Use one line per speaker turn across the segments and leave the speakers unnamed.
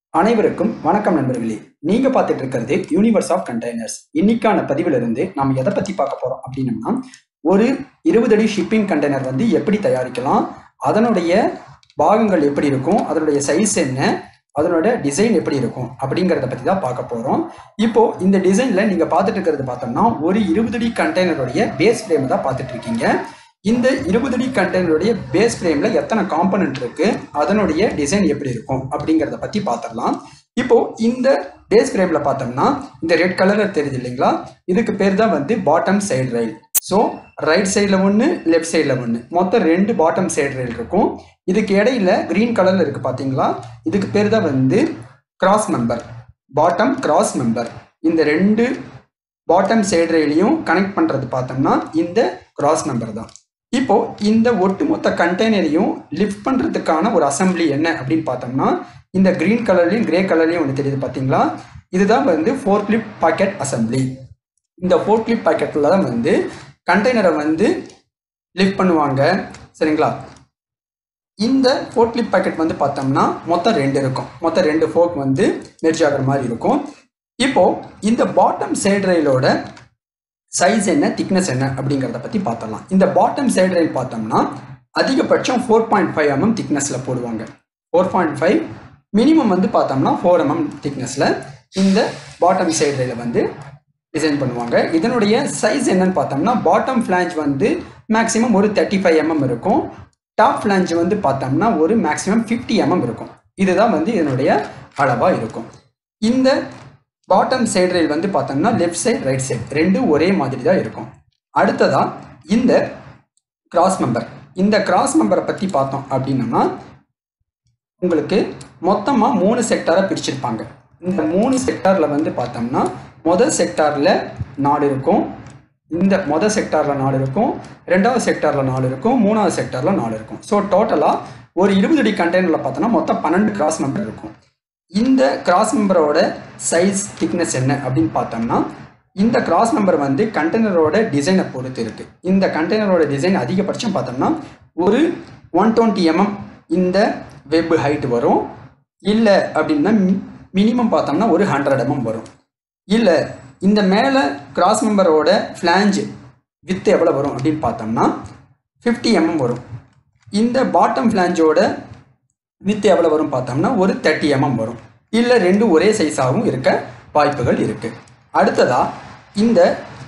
அனைவருக்கும் வணக்கம் நண்பர்களே நீங்க பார்த்துட்டு இருக்கிறது யூனிவர்ஸ் ஆஃப் கண்டெய்னர்ஸ் இன்னைக்கான பதிவுல இருந்து நாம எதை பத்தி பார்க்க போறோம் அப்படின்னம்னா ஒரு இருபது அடி ஷிப்பிங் கண்டெய்னர் வந்து எப்படி தயாரிக்கலாம் அதனுடைய பாகங்கள் எப்படி இருக்கும் அதனுடைய சைஸ் என்ன அதனோட டிசைன் எப்படி இருக்கும் அப்படிங்கிறத பத்தி தான் பார்க்க போறோம் இப்போ இந்த டிசைன்ல நீங்க பார்த்துட்டு இருக்கிறது பார்த்தோம்னா ஒரு இருபது அடி கண்டெய்னருடைய பேஸ் ஃப்ரேம் தான் பார்த்துட்டு இருக்கீங்க இந்த இருபது அடி கண்டெய்னருடைய பேஸ் ஃப்ரேம்ல எத்தனை காம்பனன்ட் இருக்கு அதனுடைய டிசைன் எப்படி இருக்கும் அப்படிங்கிறத பத்தி பார்த்துடலாம் இப்போ இந்த பேஸ் ஃப்ரேம்ல பார்த்தோம்னா இந்த ரெட் கலர்ல தெரியுது இல்லைங்களா இதுக்கு பேர் தான் வந்து bottom side rail so right சைடில் ஒன்று லெஃப்ட் சைடில் ஒன்று மொத்தம் ரெண்டு பாட்டம் சைடு ரயில் இருக்கும் இதுக்கு இடையில கிரீன் கலர்ல இருக்கு பாத்தீங்களா இதுக்கு பேர் தான் வந்து cross member bottom cross member இந்த ரெண்டு பாட்டம் சைடு ரயிலையும் கனெக்ட் பண்றது பார்த்தோம்னா இந்த கிராஸ் மெம்பர் தான் இப்போ இந்த ஒட்டுமொத்த கண்டெய்னரையும் லிஃப்ட் பண்றதுக்கான ஒரு அசம்பிளி என்ன அப்படின்னு பார்த்தோம்னா இந்த கிரீன் கலர்லையும் கிரே கலர்லையும் ஒன்று தெரியுது பார்த்தீங்களா இதுதான் வந்து ஃபோர் கிளிப் பாக்கெட் அசம்பிளி இந்த ஃபோர் கிளிப் பாக்கெட்டில் தான் வந்து கண்டெய்னரை வந்து லிஃப்ட் பண்ணுவாங்க சரிங்களா இந்த ஃபோர் கிளிப் பாக்கெட் வந்து பார்த்தோம்னா மொத்தம் ரெண்டு இருக்கும் மொத்தம் ரெண்டு ஃபோக் வந்து மெர்ஜ் ஆகிற மாதிரி இருக்கும் இப்போ இந்த பாட்டம் சைடு ரயிலோட சைஸ் என்ன திக்னஸ் என்ன அப்படிங்கிறத பற்றி பார்த்தலாம் இந்த பாட்டம் சைடு ரயில் பார்த்தோம்னா அதிகபட்சம் ஃபோர் பாயிண்ட் ஃபைவ் எம்எம் திக்னஸில் போடுவாங்க ஃபோர் பாயிண்ட் ஃபைவ் மினிமம் வந்து பார்த்தோம்னா ஃபோர் எம்எம் திக்னஸில் இந்த பாட்டம் சைடு ரயிலை வந்து டிசைன் பண்ணுவாங்க இதனுடைய சைஸ் என்னன்னு பார்த்தோம்னா பாட்டம் ஃப்ளாஞ்ச் வந்து மேக்ஸிமம் ஒரு தேர்ட்டி ஃபைவ் எம்எம் இருக்கும் டாப் ஃப்ளாஞ்ச் வந்து பார்த்தோம்னா ஒரு மேக்ஸிமம் ஃபிஃப்டி எம்எம் இருக்கும் இதுதான் வந்து இதனுடைய அளவாக இருக்கும் இந்த பாட்டம் சைடு ரயில் வந்து பார்த்தோம்னா லெஃப்ட் சைடு ரைட் சைடு ரெண்டும் ஒரே மாதிரி தான் இருக்கும் அடுத்ததா இந்த கிராஸ் மெம்பர் இந்த கிராஸ் மெம்பரை பற்றி பார்த்தோம் அப்படின்னம்னா உங்களுக்கு மொத்தமாக மூணு செக்டாராக பிரிச்சிருப்பாங்க இந்த மூணு செக்டாரில் வந்து பார்த்தோம்னா மொதல் செக்டாரில் நாலு இருக்கும் இந்த மொதல் செக்டாரில் நாலு இருக்கும் ரெண்டாவது செக்டாரில் நாலு இருக்கும் மூணாவது செக்டாரில் நாலு இருக்கும் ஸோ டோட்டலாக ஒரு இருபது அடி கண்டெய்னரில் பார்த்தோம்னா மொத்தம் பன்னெண்டு கிராஸ் மெம்பர் இருக்கும் இந்த கிராஸ் மெம்பரோட சைஸ் திக்னஸ் என்ன அப்படின்னு பார்த்தோம்னா இந்த கிராஸ் மெம்பர் வந்து கண்டெய்னரோட டிசைனை பொறுத்து இருக்கு இந்த கண்டெய்னரோட டிசைன் அதிகபட்சம் பார்த்தோம்னா ஒரு ஒன் டுவெண்ட்டி எம்எம் இந்த வெப் ஹைட் வரும் இல்லை அப்படின்னா மினிமம் பார்த்தோம்னா ஒரு ஹண்ட்ரட் எம்எம் வரும் இல்லை இந்த மேலே கிராஸ் மெம்பரோட ஃப்ளாஞ்ச் வித் எவ்வளோ வரும் அப்படின்னு பார்த்தோம்னா ஃபிஃப்டி எம்எம் வரும் இந்த பாட்டம் ஃப்ளாஞ்சோட வித் எவ்வளோ வரும் பார்த்தோம்னா ஒரு தேர்ட்டி எம்எம் வரும் இல்லை ரெண்டு ஒரே சைஸாகவும் இருக்க வாய்ப்புகள் இருக்குது அடுத்ததாக இந்த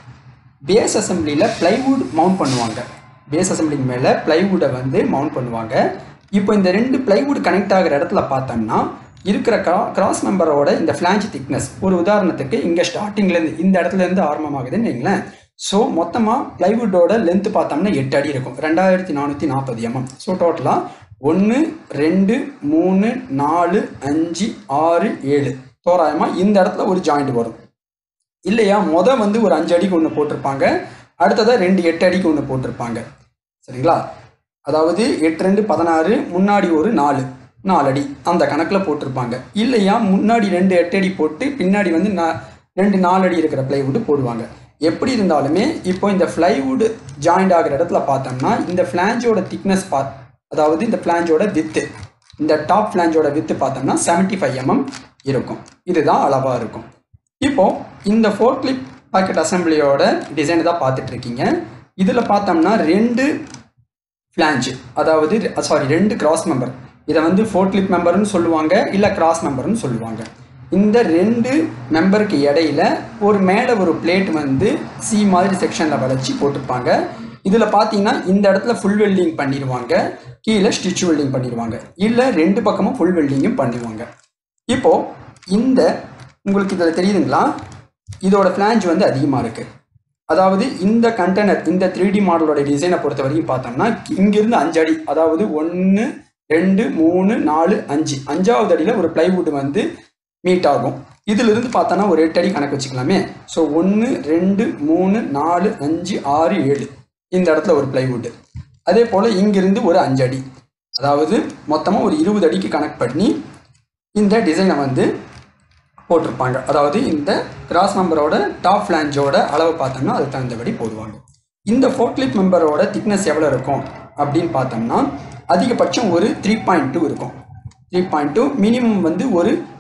பேஸ் அசம்பிளியில் ப்ளைவுட் மவுண்ட் பண்ணுவாங்க பேஸ் அசம்பிளிக்கு மேலே ப்ளைவுட்டை வந்து மவுண்ட் பண்ணுவாங்க இப்போ இந்த ரெண்டு ப்ளைவுட் கனெக்ட் ஆகிற இடத்துல பார்த்தோம்னா இருக்கிற கிரா கிராஸ் மெம்பரோட இந்த ஃப்ளாஞ்ச் திக்னஸ் ஒரு உதாரணத்துக்கு இங்கே ஸ்டார்டிங்லேருந்து இந்த இடத்துலேருந்து ஆரம்பமாகுதுன்னு வைங்களேன் ஸோ மொத்தமாக ப்ளைவுட்டோட லென்த் பார்த்தோம்னா எட்டு அடி இருக்கும் ரெண்டாயிரத்தி நானூற்றி நாற்பது எம்எம் ஸோ டோட்டலாக ஒன்று ரெண்டு மூணு நாலு அஞ்சு ஆறு ஏழு தோராயமாக இந்த இடத்துல ஒரு ஜாயிண்ட் வரும் இல்லையா மொத வந்து ஒரு அஞ்சு அடிக்கு ஒன்று போட்டிருப்பாங்க அடுத்ததாக ரெண்டு எட்டு அடிக்கு ஒன்று போட்டிருப்பாங்க சரிங்களா அதாவது எட்டு ரெண்டு பதினாறு முன்னாடி ஒரு நாலு நாலு அடி அந்த கணக்கில் போட்டிருப்பாங்க இல்லையா முன்னாடி ரெண்டு எட்டு அடி போட்டு பின்னாடி வந்து நா ரெண்டு நாலு அடி இருக்கிற பிளைவுட் போடுவாங்க எப்படி இருந்தாலுமே இப்போ இந்த ஃப்ளைவுட் ஜாயிண்ட் ஆகிற இடத்துல பார்த்தோம்னா இந்த ஃப்ளாஞ்சோட திக்னஸ் பா அதாவது இந்த ஃப்ளாஞ்சோட வித்து இந்த டாப் ஃப்ளாஞ்சோட வித்து பார்த்தோம்னா செவன்ட்டி ஃபைவ் எம்எம் இருக்கும் இதுதான் அளவாக இருக்கும் இப்போ இந்த ஃபோர் கிளிப் பாக்கெட் அசம்பிளியோட டிசைன் தான் பார்த்துட்டு இருக்கீங்க இதில் பார்த்தோம்னா ரெண்டு ஃப்ளாஞ்ச் அதாவது சாரி ரெண்டு கிராஸ் மெம்பர் இதை வந்து ஃபோர் கிளிப் மெம்பர்னு சொல்லுவாங்க இல்லை கிராஸ் மெம்பர்னு சொல்லுவாங்க இந்த ரெண்டு மெம்பருக்கு இடையில ஒரு மேலே ஒரு பிளேட் வந்து சி மாதிரி செக்ஷனில் வளைச்சி போட்டிருப்பாங்க இதில் பார்த்தீங்கன்னா இந்த இடத்துல ஃபுல் வெல்டிங் பண்ணிடுவாங்க கீழே ஸ்டிச் வெல்டிங் பண்ணிடுவாங்க இல்லை ரெண்டு பக்கமும் ஃபுல் வெல்டிங்கும் பண்ணிடுவாங்க இப்போது இந்த உங்களுக்கு இதில் தெரியுதுங்களா இதோட ஃப்ளாஞ்ச் வந்து அதிகமாக இருக்குது அதாவது இந்த கண்டெய்னர் இந்த த்ரீ டி மாடலோட டிசைனை பொறுத்த வரைக்கும் பார்த்தோம்னா இங்கிருந்து அஞ்சு அடி அதாவது ஒன்று ரெண்டு மூணு நாலு அஞ்சு அஞ்சாவது அடியில் ஒரு பிளைவுட் வந்து மீட் ஆகும் இதிலிருந்து பார்த்தோன்னா ஒரு எட்டு அடி கணக்கு வச்சுக்கலாமே ஸோ ஒன்று ரெண்டு மூணு நாலு அஞ்சு ஆறு ஏழு இந்த இடத்துல ஒரு பிளைவுட் அதே போல் இங்கிருந்து ஒரு அஞ்சு அடி அதாவது மொத்தமாக ஒரு இருபது அடிக்கு கனெக்ட் பண்ணி இந்த டிசைனை வந்து போட்டிருப்பாங்க அதாவது இந்த கிராஸ் மெம்பரோட டாப் ஃப்ளாஞ்சோட அளவு பார்த்தோம்னா அதுக்கு தகுந்தபடி போடுவாங்க இந்த ஃபோர்க்லிப் மெம்பரோட திக்னஸ் எவ்வளோ இருக்கும் அப்படின்னு பார்த்தோம்னா அதிகபட்சம் ஒரு த்ரீ பாயிண்ட் டூ இருக்கும் த்ரீ பாயிண்ட் டூ மினிமம் வந்து ஒரு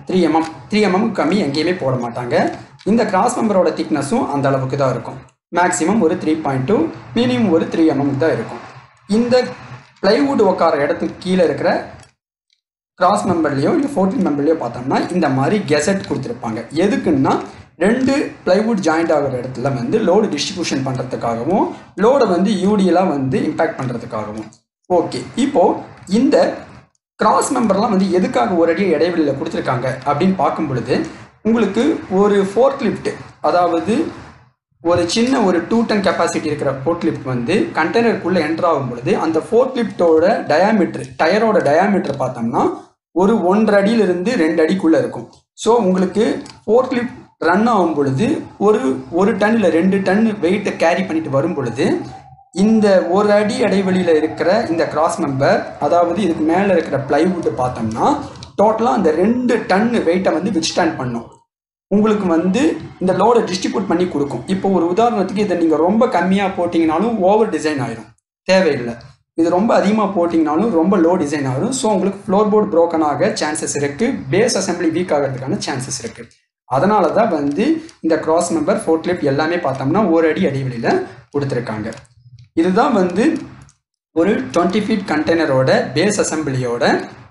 த்ரீ எம்எம் த்ரீ எம்எம் கம்மி எங்கேயுமே போட மாட்டாங்க இந்த கிராஸ் மெம்பரோட திக்னஸும் அந்த அளவுக்கு தான் இருக்கும் மேக்ஸிமம் ஒரு த்ரீ பாயிண்ட் டூ மினிமம் ஒரு த்ரீ எம்எம் தான் இருக்கும் இந்த பிளைவுட் உட்கார இடத்துக்கு கீழே இருக்கிற கிராஸ் மெம்பர்லேயோ இல்லை ஃபோர்டீன் மெம்பர்லேயோ பார்த்தோம்னா இந்த மாதிரி கெசட் கொடுத்துருப்பாங்க எதுக்குன்னா ரெண்டு பிளைவுட் ஜாயிண்ட் ஆகிற இடத்துல வந்து லோடு டிஸ்ட்ரிபியூஷன் பண்ணுறதுக்காகவும் லோடை வந்து யூடியெல்லாம் வந்து இம்பேக்ட் பண்ணுறதுக்காகவும் ஓகே இப்போது இந்த கிராஸ் மெம்பர்லாம் வந்து எதுக்காக ஒரு அடி இடைவெளியில் கொடுத்துருக்காங்க அப்படின்னு பார்க்கும் பொழுது உங்களுக்கு ஒரு ஃபோர்க் லிஃப்ட் அதாவது ஒரு சின்ன ஒரு டூ டன் கெப்பாசிட்டி இருக்கிற ஃபோர்க் லிஃப்ட் வந்து கண்டெய்னருக்குள்ளே என்டர் ஆகும் பொழுது அந்த ஃபோர்க் லிஃப்டோட டயாமீட்டர் டயரோட டயாமீட்டர் பார்த்தோம்னா ஒரு ஒன்றரை அடியிலிருந்து ரெண்டு அடிக்குள்ளே இருக்கும் ஸோ உங்களுக்கு ஃபோர்க் லிஃப்ட் ரன் ஆகும் பொழுது ஒரு ஒரு டன் இல்லை ரெண்டு டன் வெயிட்டை கேரி பண்ணிட்டு வரும் பொழுது இந்த ஒரு அடி இடைவெளியில் இருக்கிற இந்த கிராஸ் மெம்பர் அதாவது இதுக்கு மேலே இருக்கிற பிளைவுட் பார்த்தோம்னா டோட்டலாக அந்த ரெண்டு டன் வெயிட்டை வந்து வித்ஸ்டாண்ட் பண்ணும் உங்களுக்கு வந்து இந்த லோடை டிஸ்ட்ரிபியூட் பண்ணி கொடுக்கும் இப்போ ஒரு உதாரணத்துக்கு இதை நீங்கள் ரொம்ப கம்மியாக போட்டிங்கனாலும் ஓவர் டிசைன் ஆயிரும் தேவையில்லை இது ரொம்ப அதிகமாக போட்டிங்கனாலும் ரொம்ப லோ டிசைன் ஆகும் ஸோ உங்களுக்கு ஃப்ளோர் போர்டு broken ஆக சான்சஸ் இருக்குது பேஸ் அசம்பிளி வீக் ஆகிறதுக்கான சான்சஸ் இருக்குது அதனால தான் வந்து இந்த கிராஸ் மெம்பர் ஃபோர்ட் லிப் எல்லாமே பார்த்தோம்னா ஒரு அடி இடைவெளியில் கொடுத்துருக்காங்க இதுதான் வந்து ஒரு டுவெண்ட்டி ஃபீட் கண்டெய்னரோட பேஸ் அசம்பிளியோட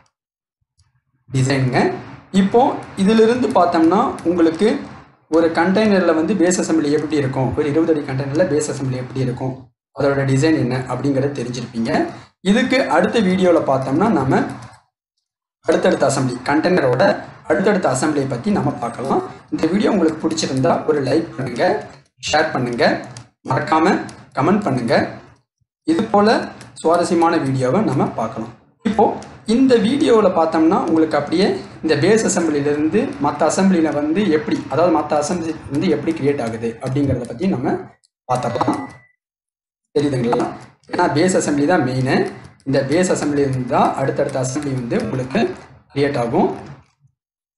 டிசைனுங்க இப்போ இதிலிருந்து பார்த்தோம்னா உங்களுக்கு ஒரு கண்டெய்னரில் வந்து பேஸ் அசம்பிளி எப்படி இருக்கும் ஒரு இருபது அடி கண்டெய்னரில் பேஸ் அசம்பிளி எப்படி இருக்கும் அதோட டிசைன் என்ன அப்படிங்கிறத தெரிஞ்சிருப்பீங்க இதுக்கு அடுத்த வீடியோவில் பார்த்தோம்னா நம்ம அடுத்தடுத்த அசம்பிளி கண்டெய்னரோட அடுத்தடுத்த அசம்பிளியை பற்றி நம்ம பார்க்கலாம் இந்த வீடியோ உங்களுக்கு பிடிச்சிருந்தா ஒரு லைக் பண்ணுங்க ஷேர் பண்ணுங்க மறக்காம கமெண்ட் பண்ணுங்க இது போல சுவாரஸ்யமான வீடியோவை நம்ம பார்க்கலாம் இப்போ இந்த வீடியோவில் பார்த்தோம்னா உங்களுக்கு அப்படியே இந்த பேஸ் அசம்பிளிலேருந்து மற்ற அசம்பிளியில் வந்து எப்படி அதாவது மற்ற அசம்பிளி வந்து எப்படி கிரியேட் ஆகுது அப்படிங்கிறத பற்றி நம்ம பார்த்துக்கலாம் தெரியுதுங்களா ஏன்னா பேஸ் அசம்பிளி தான் மெயின் இந்த பேஸ் அசம்பிளி இருந்து தான் அடுத்தடுத்த அசம்பிளி வந்து உங்களுக்கு கிரியேட் ஆகும்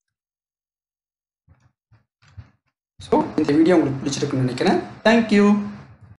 ஸோ இந்த வீடியோ உங்களுக்கு பிடிச்சிருக்குன்னு நினைக்கிறேன் தேங்க்யூ